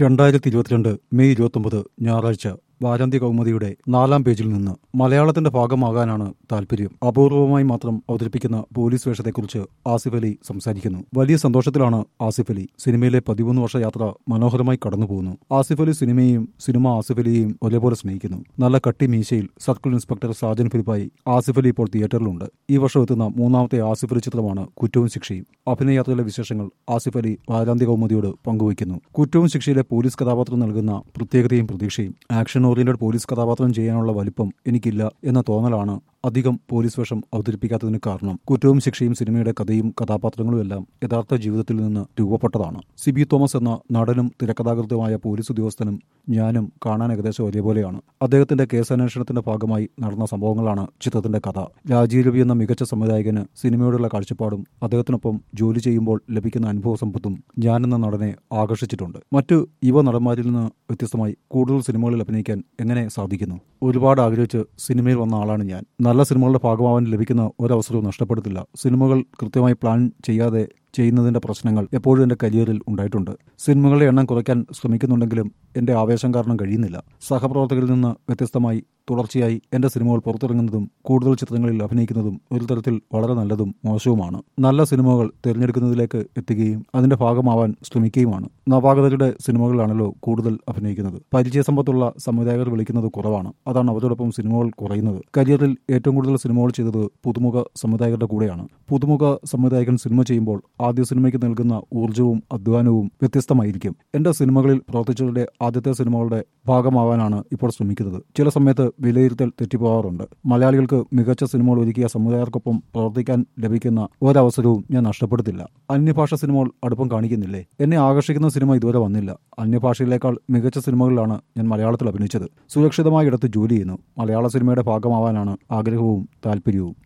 രണ്ടായിരത്തി ഇരുപത്തിരണ്ട് മെയ് ഇരുപത്തൊമ്പത് ഞായറാഴ്ച വാരാന്ത്യ കൗമുദിയുടെ നാലാം പേജിൽ നിന്ന് മലയാളത്തിന്റെ ഭാഗമാകാനാണ് താല്പര്യം അപൂർവമായി മാത്രം അവതരിപ്പിക്കുന്ന പോലീസ് വേഷത്തെക്കുറിച്ച് ആസിഫ് അലി സംസാരിക്കുന്നു വലിയ സന്തോഷത്തിലാണ് ആസിഫ് അലി സിനിമയിലെ പതിമൂന്ന് വർഷ യാത്ര മനോഹരമായി കടന്നുപോകുന്നു ആസിഫ് അലി സിനിമയെയും സിനിമ ആസിഫ് അലിയെയും ഒരേപോലെ സ്നേഹിക്കുന്നു നല്ല കട്ടി മീശയിൽ സർക്കിൾ ഇൻസ്പെക്ടർ സാജൻ ഫിലിപ്പായി ആസിഫ് അലി ഇപ്പോൾ തിയേറ്ററിലുണ്ട് ഈ വർഷം എത്തുന്ന മൂന്നാമത്തെ ആസിഫ് അലി ചിത്രമാണ് കുറ്റവും ശിക്ഷയും അഭിനയയാത്രയിലെ വിശേഷങ്ങൾ ആസിഫ് അലി വാരാന്ത്യ കൗമുദിയോട് പങ്കുവയ്ക്കുന്നു കുറ്റവും ശിക്ഷയിലെ പോലീസ് കഥാപാത്രം നൽകുന്ന പ്രത്യേകതയും പ്രതീക്ഷയും ആക്ഷൻ ഓറിയന്റഡ് പോലീസ് കഥാപാത്രം ചെയ്യാനുള്ള വലിപ്പം എനിക്കില്ല എന്ന തോന്നലാണ് അധികം പോലീസ് വേഷം അവതരിപ്പിക്കാത്തതിന് കാരണം കുറ്റവും ശിക്ഷയും സിനിമയുടെ കഥയും കഥാപാത്രങ്ങളും എല്ലാം യഥാർത്ഥ ജീവിതത്തിൽ നിന്ന് രൂപപ്പെട്ടതാണ് സിബി തോമസ് എന്ന നടനും തിരക്കഥാകൃത്തുമായ പോലീസ് ഉദ്യോഗസ്ഥനും ഞാനും കാണാൻ ഏകദേശം ഒരേപോലെയാണ് അദ്ദേഹത്തിന്റെ കേസന്വേഷണത്തിന്റെ ഭാഗമായി നടന്ന സംഭവങ്ങളാണ് ചിത്രത്തിന്റെ കഥ രാജീവ് രവി എന്ന മികച്ച സംവിധായകന് സിനിമയോടുള്ള കാഴ്ചപ്പാടും അദ്ദേഹത്തിനൊപ്പം ജോലി ചെയ്യുമ്പോൾ ലഭിക്കുന്ന അനുഭവ സമ്പത്തും ഞാനെന്ന നടനെ ആകർഷിച്ചിട്ടുണ്ട് മറ്റു യുവ നടന്മാരിൽ നിന്ന് വ്യത്യസ്തമായി കൂടുതൽ സിനിമകളിൽ അഭിനയിക്കാൻ എങ്ങനെ സാധിക്കുന്നു ഒരുപാട് ആഗ്രഹിച്ച് സിനിമയിൽ വന്ന ആളാണ് ഞാൻ നല്ല സിനിമകളുടെ ഭാഗമാവാൻ ലഭിക്കുന്ന ഒരവസരവും നഷ്ടപ്പെടുത്തില്ല സിനിമകൾ കൃത്യമായി പ്ലാൻ ചെയ്യാതെ ചെയ്യുന്നതിന്റെ പ്രശ്നങ്ങൾ എപ്പോഴും എന്റെ കരിയറിൽ ഉണ്ടായിട്ടുണ്ട് സിനിമകളുടെ എണ്ണം കുറയ്ക്കാൻ ശ്രമിക്കുന്നുണ്ടെങ്കിലും എന്റെ ആവേശം കാരണം കഴിയുന്നില്ല സഹപ്രവർത്തകരിൽ നിന്ന് വ്യത്യസ്തമായി തുടർച്ചയായി എന്റെ സിനിമകൾ പുറത്തിറങ്ങുന്നതും കൂടുതൽ ചിത്രങ്ങളിൽ അഭിനയിക്കുന്നതും ഒരു തരത്തിൽ വളരെ നല്ലതും മോശവുമാണ് നല്ല സിനിമകൾ തിരഞ്ഞെടുക്കുന്നതിലേക്ക് എത്തുകയും അതിന്റെ ഭാഗമാവാൻ ശ്രമിക്കുകയുമാണ് നവാഗതരുടെ സിനിമകളിലാണല്ലോ കൂടുതൽ അഭിനയിക്കുന്നത് പരിചയസമ്പത്തുള്ള സംവിധായകർ വിളിക്കുന്നത് കുറവാണ് അതാണ് അവരോടൊപ്പം സിനിമകൾ കുറയുന്നത് കരിയറിൽ ഏറ്റവും കൂടുതൽ സിനിമകൾ ചെയ്തത് പുതുമുഖ സംവിധായകരുടെ കൂടെയാണ് പുതുമുഖ സംവിധായകൻ സിനിമ ചെയ്യുമ്പോൾ ആദ്യ സിനിമയ്ക്ക് നൽകുന്ന ഊർജവും അധ്വാനവും വ്യത്യസ്തമായിരിക്കും എന്റെ സിനിമകളിൽ പ്രവർത്തിച്ചവരുടെ ആദ്യത്തെ സിനിമകളുടെ ഭാഗമാവാനാണ് ഇപ്പോൾ ശ്രമിക്കുന്നത് ചില സമയത്ത് വിലയിരുത്തൽ തെറ്റിപ്പോകാറുണ്ട് മലയാളികൾക്ക് മികച്ച സിനിമകൾ ഒരുക്കിയ സംവിധായകർക്കൊപ്പം പ്രവർത്തിക്കാൻ ലഭിക്കുന്ന ഒരവസരവും ഞാൻ നഷ്ടപ്പെടുത്തില്ല അന്യഭാഷ സിനിമകൾ അടുപ്പം കാണിക്കുന്നില്ലേ എന്നെ ആകർഷിക്കുന്ന സിനിമ ഇതുവരെ വന്നില്ല അന്യഭാഷയിലേക്കാൾ മികച്ച സിനിമകളിലാണ് ഞാൻ മലയാളത്തിൽ അഭിനയിച്ചത് സുരക്ഷിതമായ ഇടത്ത് ജോലി ചെയ്യുന്നു മലയാള സിനിമയുടെ ഭാഗമാവാനാണ് ആഗ്രഹവും താല്പര്യവും